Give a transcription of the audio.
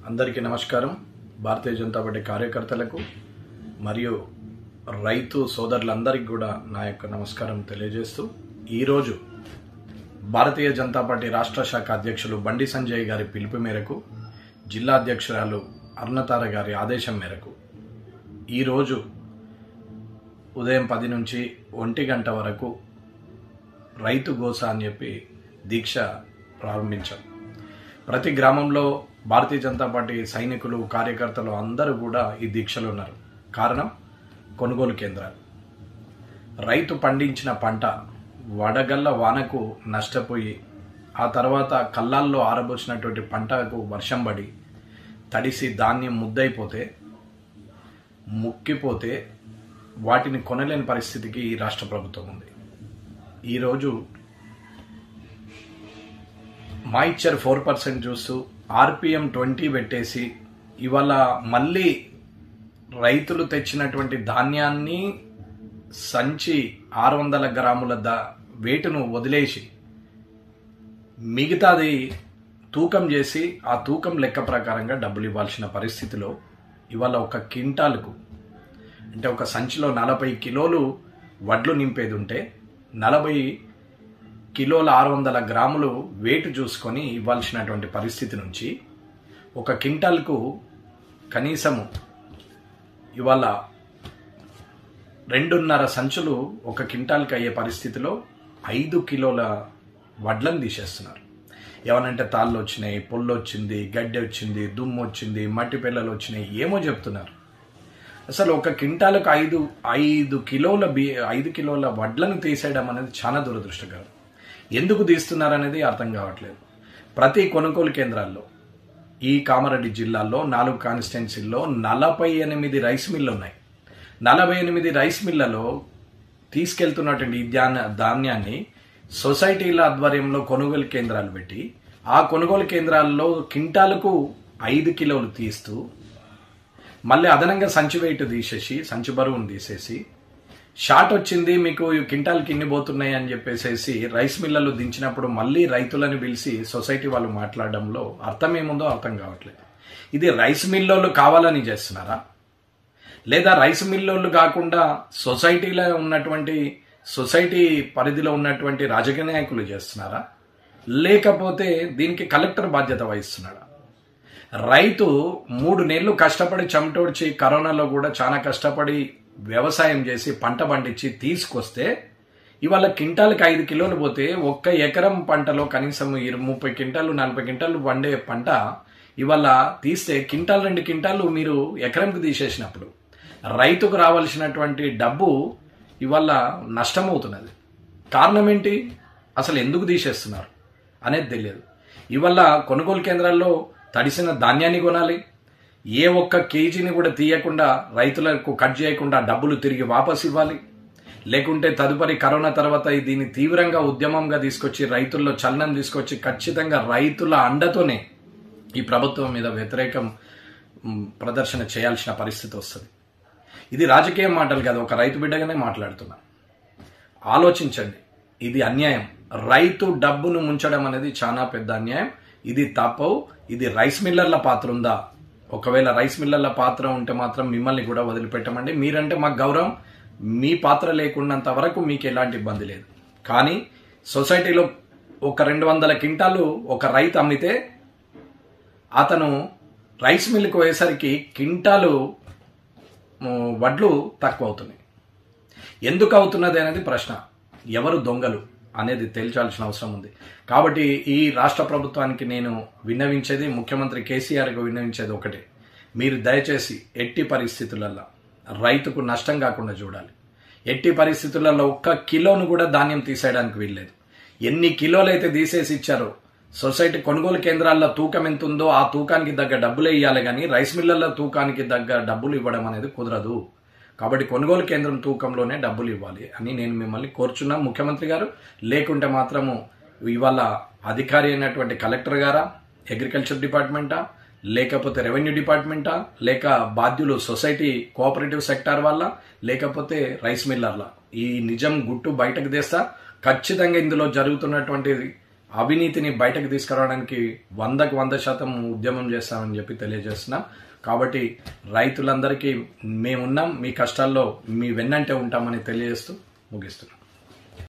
అందరికీ నమస్కారం భారతీయ జనతా పార్టీ కార్యకర్తలకు మరియు రైతు సోదరులందరికీ కూడా నా యొక్క నమస్కారం తెలియజేస్తూ ఈరోజు భారతీయ జనతా పార్టీ రాష్ట్ర శాఖ అధ్యక్షులు బండి సంజయ్ గారి పిలుపు మేరకు జిల్లా అధ్యక్షురాలు అరుణతార గారి ఆదేశం మేరకు ఈరోజు ఉదయం పది నుంచి ఒంటి గంట వరకు రైతు గోస అని చెప్పి దీక్ష ప్రారంభించాం ప్రతి గ్రామంలో భారతీయ జనతా పార్టీ సైనికులు కార్యకర్తలు అందరూ కూడా ఈ దీక్షలో ఉన్నారు కారణం కొనుగోలు కేంద్రాలు రైతు పండించిన పంట వడగళ్ళ వానకు నష్టపోయి ఆ తర్వాత కళ్ళాల్లో ఆరబోసినటువంటి పంటకు వర్షం పడి తడిసి ధాన్యం ముద్దైపోతే ముక్కిపోతే వాటిని కొనలేని పరిస్థితికి ఈ రాష్ట్ర ప్రభుత్వం ఉంది ఈరోజు మాయిశ్చర్ ఫోర్ పర్సెంట్ చూస్తూ ఆర్పిఎం ట్వంటీ పెట్టేసి ఇవాళ మళ్ళీ రైతులు తెచ్చినటువంటి ధాన్యాన్ని సంచి ఆరు వందల గ్రాముల దా వేటును వదిలేసి మిగతాది తూకం చేసి ఆ తూకం లెక్క ప్రకారంగా డబ్బులు ఇవ్వాల్సిన పరిస్థితిలో ఇవాళ ఒక క్వింటాల్కు అంటే ఒక సంచిలో నలభై కిలోలు వడ్లు నింపేది ఉంటే నలభై కిలోల ఆరు వందల గ్రాములు వెయిట్ చూసుకొని ఇవ్వాల్సినటువంటి పరిస్థితి నుంచి ఒక క్వింటాల్కు కనీసము ఇవాళ రెండున్నర సంచులు ఒక క్వింటాల్కి అయ్యే పరిస్థితిలో ఐదు కిలోల వడ్లను తీసేస్తున్నారు ఏమనంటే తాళ్ళు వచ్చినాయి పొల్లు వచ్చింది గడ్డి వచ్చింది దుమ్ము వచ్చింది మట్టి పిల్లలు వచ్చినాయి ఏమో చెప్తున్నారు అసలు ఒక క్వింటాలకు ఐదు ఐదు కిలోల బి ఐదు కిలోల వడ్లను తీసేయడం అనేది చాలా దురదృష్టకరం ఎందుకు తీస్తున్నారనేది అర్థం కావట్లేదు ప్రతి కొనుగోలు కేంద్రాల్లో ఈ కామారెడ్డి జిల్లాలో నాలుగు కాన్స్టిట్యున్సీల్లో నలభై ఎనిమిది రైస్ మిల్లు ఉన్నాయి నలభై ఎనిమిది రైస్ మిల్లలో తీసుకెళ్తున్నటువంటి ఈ ధాన్య ధాన్యాన్ని సొసైటీల ఆధ్వర్యంలో కొనుగోలు కేంద్రాలు పెట్టి ఆ కొనుగోలు కేంద్రాల్లో కింటాలకు ఐదు కిలోలు తీస్తూ మళ్ళీ అదనంగా సంచి వెయిట్ తీసేసి సంచి బరువును తీసేసి షార్ట్ వచ్చింది మీకు ఈ క్వింటాల్కి ఇన్ని పోతున్నాయి అని చెప్పేసి రైస్ మిల్లలు దించినప్పుడు మళ్ళీ రైతులను పిలిచి సొసైటీ వాళ్ళు మాట్లాడడంలో అర్థం ఏముందో అర్థం కావట్లేదు ఇది రైస్ మిల్లోళ్ళు కావాలని చేస్తున్నారా లేదా రైస్ మిల్లోళ్ళు కాకుండా సొసైటీలో ఉన్నటువంటి సొసైటీ పరిధిలో ఉన్నటువంటి రాజకీయ నాయకులు చేస్తున్నారా లేకపోతే దీనికి కలెక్టర్ బాధ్యత వహిస్తున్నాడా రైతు మూడు నెలలు కష్టపడి చెమటోడ్చి కరోనాలో కూడా చాలా కష్టపడి వ్యవసాయం చేసి పంట పండించి తీసుకొస్తే ఇవాళ క్వింటాల్కి ఐదు కిలోలు పోతే ఒక్క ఎకరం పంటలో కనీసం ఇరు ముప్పై క్వింటాలు నలభై క్వింటాలు వండే పంట ఇవాళ తీస్తే క్వింటాల్ రెండు క్వింటాలు మీరు ఎకరంకి తీసేసినప్పుడు రైతుకు రావాల్సినటువంటి డబ్బు ఇవాళ నష్టమవుతున్నది కారణం ఏంటి అసలు ఎందుకు తీసేస్తున్నారు అనేది తెలియదు ఇవాళ కొనుగోలు కేంద్రాల్లో తడిసిన ధాన్యాన్ని కొనాలి ఏ ఒక్క కేజీని కూడా తీయకుండా రైతులకు కట్ చేయకుండా డబ్బులు తిరిగి వాపస్ ఇవ్వాలి లేకుంటే తదుపరి కరోనా తర్వాత దీన్ని తీవ్రంగా ఉద్యమంగా తీసుకొచ్చి రైతుల్లో చలనం తీసుకొచ్చి ఖచ్చితంగా రైతుల అండతోనే ఈ ప్రభుత్వం మీద వ్యతిరేకం మ్, ప్రదర్శన చేయాల్సిన పరిస్థితి వస్తుంది ఇది రాజకీయ మాటలు కాదు ఒక రైతు బిడ్డగానే మాట్లాడుతున్నా ఆలోచించండి ఇది అన్యాయం రైతు డబ్బును ముంచడం అనేది చాలా పెద్ద అన్యాయం ఇది తప్పవు ఇది రైస్ మిల్లర్ల పాత్ర ఉందా ఒకవేళ రైస్ మిల్లర్ల పాత్ర ఉంటే మాత్రం మిమ్మల్ని కూడా వదిలిపెట్టమండి మీరంటే మాకు గౌరవం మీ పాత్ర లేకున్నంత వరకు మీకు ఎలాంటి ఇబ్బంది లేదు కానీ సొసైటీలో ఒక రెండు వందల క్వింటాలు ఒక రైతు అమ్మితే అతను రైస్ మిల్లుకు పోయేసరికి క్వింటాలు ఉమ్, వడ్లు తక్కువ అవుతున్నాయి ఎందుకు అవుతున్నది అనేది ప్రశ్న ఎవరు దొంగలు అనేది తేల్చాల్సిన అవసరం ఉంది కాబట్టి ఈ రాష్ట్ర ప్రభుత్వానికి నేను విన్నవించేది ముఖ్యమంత్రి కేసీఆర్కు విన్నవించేది ఒకటే మీరు దయచేసి ఎట్టి పరిస్థితులలో రైతుకు నష్టం కాకుండా చూడాలి ఎట్టి పరిస్థితులలో ఒక్క కిలోను కూడా ధాన్యం తీసేయడానికి వీల్లేదు ఎన్ని కిలోలు అయితే తీసేసి ఇచ్చారో సొసైటీ కొనుగోలు కేంద్రాల్లో తూకం ఎంత ఉందో ఆ తూకానికి తగ్గ డబ్బులే ఇవ్వాలి కానీ రైస్ మిల్లర్ల తూకానికి తగ్గ డబ్బులు ఇవ్వడం అనేది కుదరదు కాబట్టి కొనుగోలు కేంద్రం తూకంలోనే డబ్బులు ఇవ్వాలి అని నేను మిమ్మల్ని కోరుచున్నా ముఖ్యమంత్రి గారు లేకుంటే మాత్రము ఇవాళ అధికారి అయినటువంటి కలెక్టర్ గారా అగ్రికల్చర్ డిపార్ట్మెంటా లేకపోతే రెవెన్యూ డిపార్ట్మెంటా లేక బాధ్యులు సొసైటీ కోఆపరేటివ్ సెక్టార్ వాళ్ళ లేకపోతే రైస్ మిల్లర్ల ఈ నిజం గుట్టు బయటకు తెస్తా ఖచ్చితంగా ఇందులో జరుగుతున్నటువంటి అవినీతిని బయటకు తీసుకురావడానికి వందకు వంద శాతం ఉద్యమం చేస్తామని చెప్పి తెలియజేస్తున్నాం కాబట్టి రైతులందరికీ మేమున్నాం మీ కష్టాల్లో మీ వెన్నంటే ఉంటామని తెలియజేస్తూ ముగిస్తున్నాం